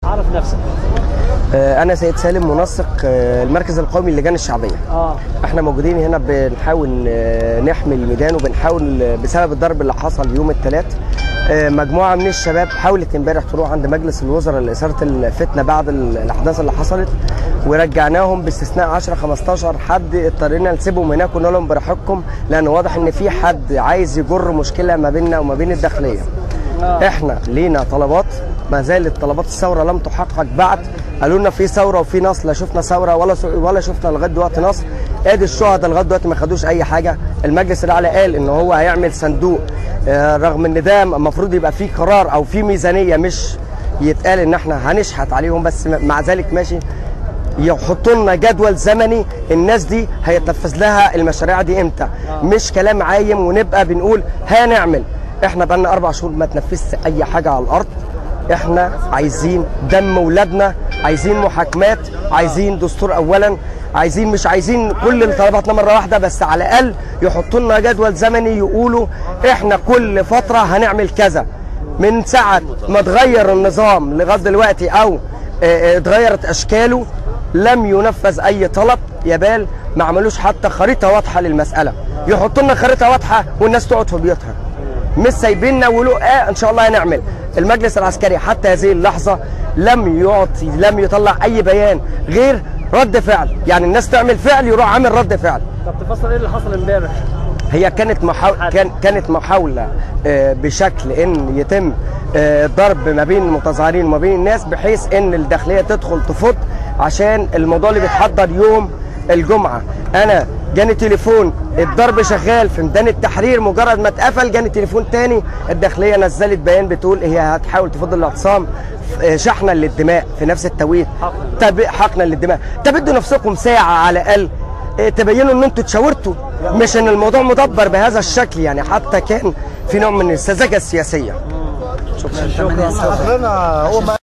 عرف نفسك آه، أنا سيد سالم منسق آه، المركز القومي للجان الشعبية اه احنا موجودين هنا بنحاول آه، نحمي الميدان وبنحاول آه، بسبب الضرب اللي حصل يوم الثلاث مجموعة من الشباب حاولت امبارح تروح عند مجلس الوزراء لإثارة الفتنة بعد ال- الأحداث اللي حصلت ورجعناهم باستثناء 10 15 حد اضطرينا نسيبهم هناك ونقول لهم براحتكم لأن واضح إن في حد عايز يجر مشكلة ما بيننا وما بين الداخلية. احنا لينا طلبات ما زالت طلبات الثوره لم تحقق بعد قالوا لنا في ثوره وفي نصر لا شفنا ثوره ولا س- ولا شفنا لغايه دلوقتي نصر ادي الشهداء لغايه دلوقتي ما خدوش اي حاجه المجلس الاعلى قال ان هو هيعمل صندوق آه، رغم ان ده المفروض يبقى فيه قرار او فيه ميزانيه مش يتقال ان احنا هنشحت عليهم بس م- مع ذلك ماشي يحطوا لنا جدول زمني الناس دي هيتنفذ لها المشاريع دي امتى مش كلام عايم ونبقى بنقول هنعمل احنا بقالنا اربع شهور ما تنفذش اي حاجه على الارض احنا عايزين دم ولادنا عايزين محاكمات عايزين دستور اولا عايزين مش عايزين كل طلباتنا مره واحده بس على الاقل يحطوا لنا جدول زمني يقولوا احنا كل فتره هنعمل كذا من ساعه ما اتغير النظام لغايه دلوقتي او اه، اه، اتغيرت اشكاله لم ينفذ اي طلب يبال ما عملوش حتى خريطه واضحه للمساله يحطوا لنا خريطه واضحه والناس تقعد في بيوتها مش سايبيننا ويقولوا اه ان شاء الله هنعمل المجلس العسكري حتى هذه اللحظه لم يعطي لم يطلع اي بيان غير رد فعل يعني الناس تعمل فعل يروح عامل رد فعل طب تفسر ايه اللي حصل امبارح هي كانت محاولة كان كانت محاولة آه، بشكل ان يتم آه، ضرب ما بين المتظاهرين وما بين الناس بحيث ان الداخلية تدخل تفض عشان الموضوع اللي بيتحضر يوم الجمعة انا جاني تليفون الضرب شغال في ميدان التحرير مجرد ما اتقفل جاني تليفون تاني الداخلية نزلت بيان بتقول هي هتحاول تفض الاعتصام آه، شحنا للدماء في نفس التوقيت طب حقنا للدماء طب ادوا نفسكم ساعة على الاقل إيه، تبينوا ان انتوا اتشاورتوا مش ان الموضوع مدبر بهذا الشكل يعني حتى كان في نوع من السذاجه السياسيه شكرا هو ما